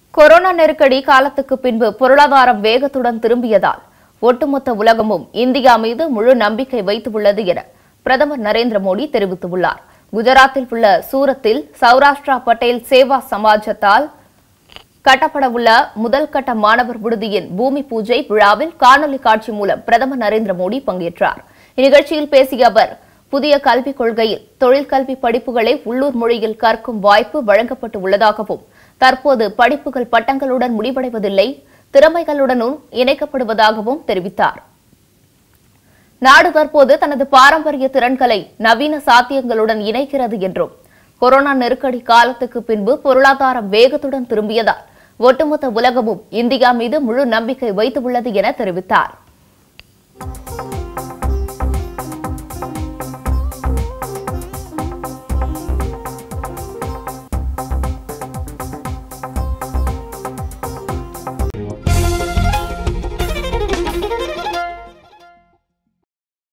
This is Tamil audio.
கொரோனா நெருக்கடி காலத்துக்கு பின்பு பொருளாதாரம் வேகத்துடன் திரும்பியதால் ஒட்டுமொத்த உலகமும் இந்தியா மீது முழு நம்பிக்கை வைத்துள்ளது என பிரதமர் நரேந்திர மோடி தெரிவித்துள்ளார் குஜராத்தில் உள்ள சூரத்தில் சௌராஷ்டிரா பட்டேல் சேவா சமாஜத்தால் கட்டப்படவுள்ள முதல் கட்ட மாணவர் விடுதியின் பூமி பூஜை விழாவில் காணொலி காட்சி மூலம் பிரதமர் நரேந்திர மோடி பங்கேற்றார் இந்நிகழ்ச்சியில் பேசிய அவர் புதிய கல்விக் கொள்கையில் தொழிற்கல்வி படிப்புகளை உள்ளூர் மொழியில் கற்கும் வாய்ப்பு வழங்கப்பட்டு உள்ளதாகவும் தற்போது படிப்புகள் பட்டங்களுடன் முடிவடைவதில்லை திறமைகளுடனும் இணைக்கப்படுவதாகவும் தெரிவித்தார் நாடு தற்போது தனது பாரம்பரிய திறன்களை நவீன சாத்தியங்களுடன் இணைக்கிறது என்றும் கொரோனா நெருக்கடி காலத்துக்கு பின்பு பொருளாதாரம் வேகத்துடன் திரும்பியதால் ஒட்டுமொத்த உலகமும் இந்தியா மீது முழு நம்பிக்கை வைத்துள்ளது என தெரிவித்தார்